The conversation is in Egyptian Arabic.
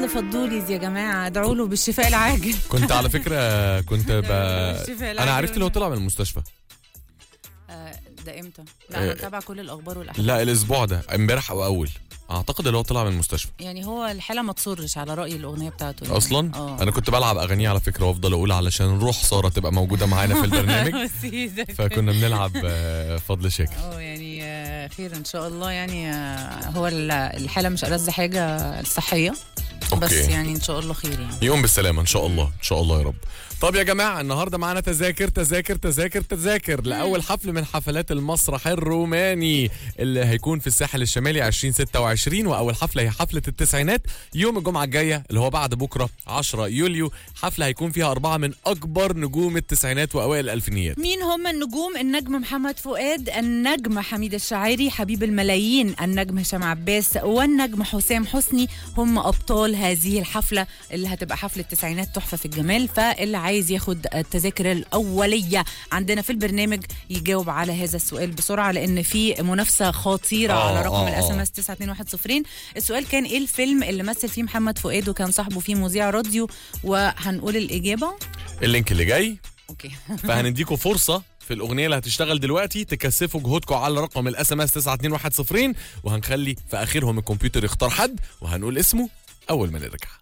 فضل فضوليز يا جماعه ادعوا له بالشفاء العاجل كنت على فكره كنت ب... الشفاء انا العاجل عرفت اللي هو طلع من المستشفى آه، ده امتى؟ لا انا آه، متابعه كل الاخبار والاحداث لا الاسبوع ده امبارح او اول اعتقد اللي هو طلع من المستشفى يعني هو الحاله ما تصرش على راي الاغنيه بتاعته يعني. اصلا اه انا كنت بلعب اغانيه على فكره وافضل اقول علشان روح ساره تبقى موجوده معانا في البرنامج بس إيه فكنا بنلعب آه، فضل شاكر اه يعني آه، خير ان شاء الله يعني آه، هو ال- الحاله مش ألذ حاجه صحيه بس أوكي. يعني ان شاء الله خير يعني يقوم بالسلامة إن شاء الله إن شاء الله يا رب طب يا جماعة النهاردة معانا تذاكر تذاكر تذاكر تذاكر لأول حفل من حفلات المسرح الروماني اللي هيكون في الساحل الشمالي 2026 وأول حفلة هي حفلة التسعينات يوم الجمعة الجاية اللي هو بعد بكرة 10 يوليو حفلة هيكون فيها أربعة من أكبر نجوم التسعينات وأوائل الألفينيات مين هم النجوم النجم محمد فؤاد النجم حميد الشاعري حبيب الملايين النجم هشام عباس والنجم حسام حسني هم ابطال هذه الحفله اللي هتبقى حفله التسعينات تحفه في الجمال فاللي عايز ياخد التذاكر الاوليه عندنا في البرنامج يجاوب على هذا السؤال بسرعه لان في منافسه خطيره آه، على رقم آه، الاس ام آه. اس 921 السؤال كان ايه الفيلم اللي مثل فيه محمد فؤاد وكان صاحبه فيه مذيع راديو وهنقول الاجابه اللينك اللي جاي اوكي فهنديكوا فرصة في الأغنية اللي هتشتغل دلوقتي تكثفوا جهودكم على رقم الاس ام اس 92110 وهنخلي في آخرهم الكمبيوتر يختار حد وهنقول اسمه أول ما نرجع